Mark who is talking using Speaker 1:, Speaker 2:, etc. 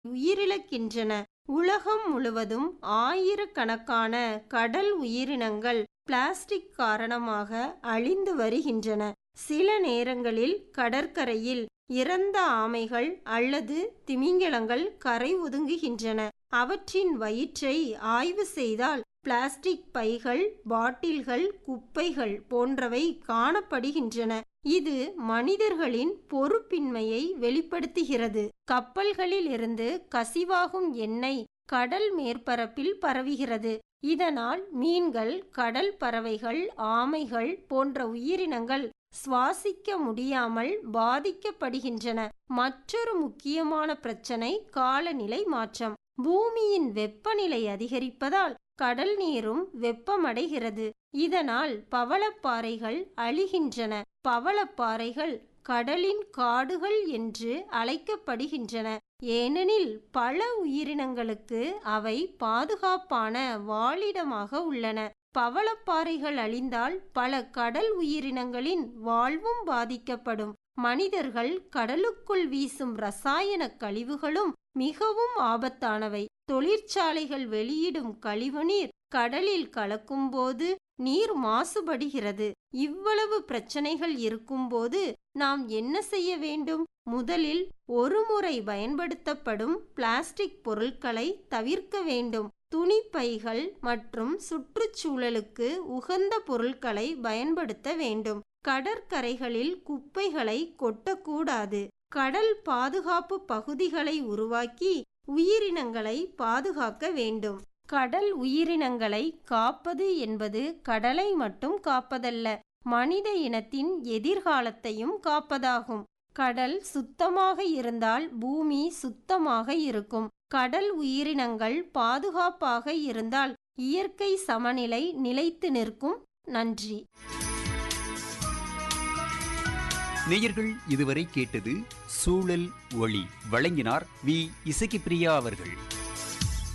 Speaker 1: உயிரிழக்கின்றன உலகம் முழுவதும் ஆயிரக்கணக்கான கடல் உயிரினங்கள் பிளாஸ்டிக் காரணமாக அழிந்து வருகின்றன சில நேரங்களில் கடற்கரையில் இறந்த ஆமைகள் அல்லது திமிங்கலங்கள் கரை ஒதுங்குகின்றன அவற்றின் வயிற்றை ஆய்வு செய்தால் பிளாஸ்டிக் பைகள் பாட்டில்கள் குப்பைகள் போன்றவை காணப்படுகின்றன இது மனிதர்களின் பொறுப்பின்மையை வெளிப்படுத்துகிறது கப்பல்களில் இருந்து கசிவாகும் எண்ணெய் கடல் மேற்பரப்பில் பரவுகிறது இதனால் மீன்கள் கடல் பறவைகள் ஆமைகள் போன்ற உயிரினங்கள் சுவாசிக்க முடியாமல் பாதிக்கப்படுகின்றன மற்றொரு முக்கியமான பிரச்சனை காலநிலை மாற்றம் பூமியின் வெப்பநிலை அதிகரிப்பதால் கடல் நீரும் வெப்பமடைகிறது இதனால் பவளப்பாறைகள் அழிகின்றன பவளப்பாறைகள் கடலின் காடுகள் என்று அழைக்கப்படுகின்றன ஏனெனில் பல உயிரினங்களுக்கு அவை பாதுகாப்பான வாழிடமாக உள்ளன பவளப்பாறைகள் அழிந்தால் பல கடல் உயிரினங்களின் வாழ்வும் பாதிக்கப்படும் மனிதர்கள் கடலுக்குள் வீசும் ரசாயன கழிவுகளும் மிகவும் ஆபத்தானவை தொழிற்சாலைகள் வெளியிடும் கழிவுநீர் கடலில் கலக்கும்போது நீர் மாசுபடுகிறது இவ்வளவு பிரச்சனைகள் இருக்கும்போது நாம் என்ன செய்ய வேண்டும் முதலில் ஒருமுறை பயன்படுத்தப்படும் பிளாஸ்டிக் பொருட்களை தவிர்க்க வேண்டும் துணிப்பைகள் மற்றும் சுற்றுச்சூழலுக்கு உகந்த பொருட்களை பயன்படுத்த வேண்டும் கடற்கரைகளில் குப்பைகளை கொட்டக்கூடாது கடல் பாதுகாப்பு பகுதிகளை உருவாக்கி உயிரினங்களை பாதுகாக்க வேண்டும் கடல் உயிரினங்களை காப்பது என்பது கடலை மட்டும் காப்பதல்ல மனித இனத்தின் எதிர்காலத்தையும் காப்பதாகும் கடல் சுத்தமாக இருந்தால் பூமி சுத்தமாக இருக்கும் கடல் உயிரினங்கள் பாதுகாப்பாக இருந்தால் இயற்கை சமநிலை நிலைத்து நிற்கும் நன்றி
Speaker 2: நேயர்கள் இதுவரை கேட்டது சூழல் ஒளி வழங்கினார் வி இசக்கிப்பிரியா அவர்கள்